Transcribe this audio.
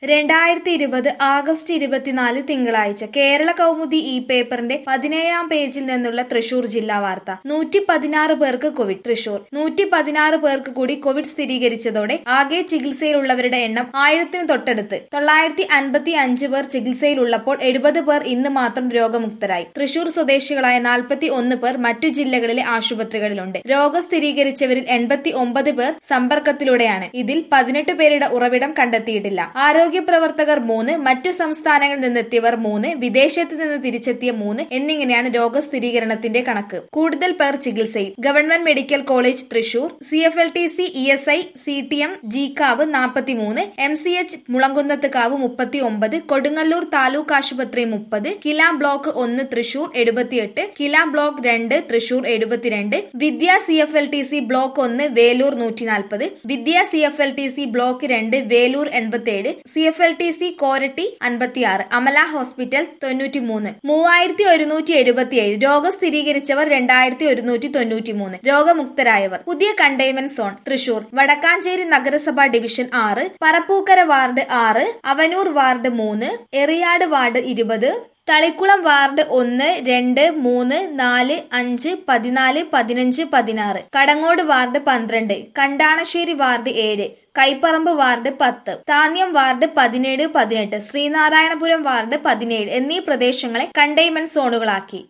രണ്ടായിരത്തി ഇരുപത് ആഗസ്റ്റ് ഇരുപത്തിനാല് തിങ്കളാഴ്ച കേരള കൗമുദി ഈ പേപ്പറിന്റെ പതിനേഴാം പേജിൽ നിന്നുള്ള തൃശൂർ ജില്ലാ വാർത്ത നൂറ്റി പതിനാറ് പേർക്ക് കോവിഡ് തൃശൂർ നൂറ്റി പതിനാറ് പേർക്ക് കൂടി കോവിഡ് സ്ഥിരീകരിച്ചതോടെ ആകെ ചികിത്സയിലുള്ളവരുടെ എണ്ണം ആയിരത്തിന് തൊട്ടടുത്ത് തൊള്ളായിരത്തി അൻപത്തി അഞ്ച് പേർ ചികിത്സയിലുള്ളപ്പോൾ എഴുപത് പേർ ഇന്ന് മാത്രം രോഗമുക്തരായി തൃശൂർ സ്വദേശികളായ നാൽപ്പത്തി ഒന്ന് പേർ മറ്റു ജില്ലകളിലെ ആശുപത്രികളിലുണ്ട് രോഗം സ്ഥിരീകരിച്ചവരിൽ എൺപത്തി ഒമ്പത് പേർ സമ്പർക്കത്തിലൂടെയാണ് ഇതിൽ പതിനെട്ട് പേരുടെ ഉറവിടം കണ്ടെത്തിയിട്ടില്ല ആരോഗ്യ പ്രവർത്തകർ മൂന്ന് മറ്റു സംസ്ഥാനങ്ങളിൽ നിന്നെത്തിയവർ മൂന്ന് വിദേശത്ത് നിന്ന് തിരിച്ചെത്തിയ മൂന്ന് എന്നിങ്ങനെയാണ് രോഗസ്ഥിരീകരണത്തിന്റെ കണക്ക് കൂടുതൽ പേർ ചികിത്സയിൽ government medical college Thrissur C F L T C E S I C T M ജികാവ് നാൽപ്പത്തിമൂന്ന് M C H Mulankunnathukavu മുപ്പത്തി ഒമ്പത് കൊടുങ്ങല്ലൂർ താലൂക്ക് ആശുപത്രി മുപ്പത് കില ബ്ലോക്ക് ഒന്ന് തൃശൂർ എഴുപത്തിയെട്ട് കില ബ്ലോക്ക് രണ്ട് തൃശൂർ എഴുപത്തിരണ്ട് Vidya C F L T C block ഒന്ന് വേലൂർ നൂറ്റി നാൽപ്പത് Vidya C F L T C block രണ്ട് വേലൂർ എൺപത്തിയേഴ് C F L T C Koratty അൻപത്തിയാറ് അമല ഹോസ്പിറ്റൽ തൊണ്ണൂറ്റിമൂന്ന് മൂവായിരത്തി ഒരുന്നൂറ്റി എഴുപത്തിയേഴ് രോഗം സ്ഥിരീകരിച്ചവർ രണ്ടായിരത്തി ഒരുന്നൂറ്റി തൊണ്ണൂറ്റി മൂന്ന് രോഗമുക്തരായവർ പുതിയ കണ്ടെയ്ൻമെന്റ് സോൺ തൃശൂർ വടക്കാഞ്ചേരി നഗരസഭ ഡിവിഷൻ ആറ് പറപ്പൂക്കര വാർഡ് ആറ് അവനൂർ വാർഡ് മൂന്ന് എറിയാട് വാർഡ് ഇരുപത് തളിക്കുളം വാർഡ് ഒന്ന് രണ്ട് മൂന്ന് നാല് അഞ്ച് പതിനാല് പതിനഞ്ച് പതിനാറ് കടങ്ങോട് വാർഡ് പന്ത്രണ്ട് കണ്ടാണശ്ശേരി വാർഡ് ഏഴ് കൈപ്പറമ്പ് വാർഡ് പത്ത് താന്യം വാർഡ് പതിനേഴ് പതിനെട്ട് ശ്രീനാരായണപുരം വാർഡ് പതിനേഴ് എന്നീ പ്രദേശങ്ങളെ കണ്ടെയ്ൻമെന്റ് സോണുകളാക്കി